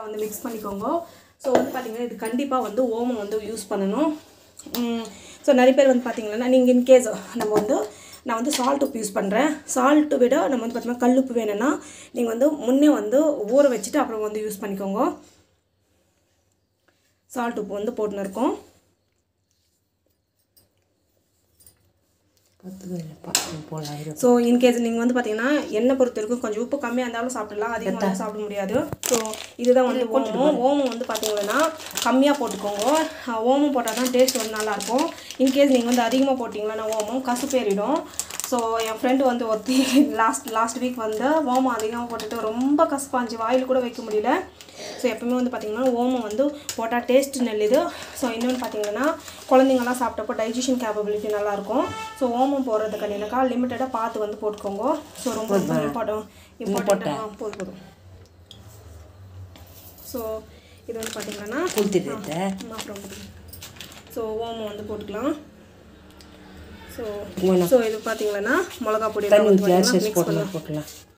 வந்து மிக்ஸ் பண்ணிக்கோங்க ஸோ வந்து பார்த்தீங்கன்னா இது கண்டிப்பாக வந்து ஓமம் வந்து யூஸ் பண்ணணும் ஸோ நிறைய பேர் வந்து பார்த்தீங்கன்னா நீங்கள் இன்கேஸ் நம்ம வந்து நான் வந்து சால்ட் உப்பு யூஸ் பண்ணுறேன் சால்ட்டு விட நம்ம வந்து பார்த்தீங்கன்னா கல் உப்பு வேணும்னா நீங்கள் வந்து முன்னே வந்து ஊற வச்சுட்டு அப்புறம் வந்து யூஸ் பண்ணிக்கோங்க சால்ட் உப்பு வந்து போட்டுன்னு இருக்கோம் பத்து வேலை பார்த்து போல ஆயிரும் ஸோ இன்கேஸ் நீங்கள் வந்து பார்த்தீங்கன்னா எண்ணெய் பொறுத்த வரைக்கும் கொஞ்சம் உப்பு கம்மியாக இருந்தாலும் சாப்பிடலாம் அதிகமாக சாப்பிட முடியாது ஸோ இதுதான் வந்து ஓமம் ஓமம் வந்து பார்த்தீங்கன்னா கம்மியாக போட்டுக்கோங்க அஹ் ஓமம் போட்டால் தான் டேஸ்ட் வந்து நல்லாயிருக்கும் இன்கேஸ் நீங்கள் வந்து அதிகமாக போட்டிங்கன்னா ஓமம் கசுப்பேறிடும் ஸோ என் ஃப்ரெண்டு வந்து ஒருத்தி லாஸ்ட் லாஸ்ட் வீக் வந்து ஓமம் அதிகமாக போட்டுட்டு ரொம்ப கசப்பாஞ்சு வாயில் கூட வைக்க முடியல ஸோ எப்பவுமே வந்து பார்த்திங்கன்னா ஓமம் வந்து போட்டால் டேஸ்ட் நல்லது ஸோ இன்னொன்று பார்த்தீங்கன்னா குழந்தைங்கலாம் சாப்பிட்டப்போ டைஜஷன் கேப்பபிலிட்டி நல்லாயிருக்கும் ஸோ ஓமம் போடுறதுக்கு இல்லைனாக்கா லிமிட்டடாக பார்த்து வந்து போட்டுக்கோங்க ஸோ ரொம்ப ரொம்ப இம்பார்ட்டன் இம்பார்ட்டண்ட்டாக போதும் போதும் ஸோ இது வந்து பார்த்தீங்கன்னா கொடுத்துட்டு அப்புறம் ஸோ ஓமம் வந்து போட்டுக்கலாம் ஸோ வேணாம். ஸோ இது பார்த்தீங்கன்னா மிளகா பொடி தண்ணி வந்து ஊற்றி பார்த்தீங்கன்னா அரிசி mix போடலாம் போட்டலாம்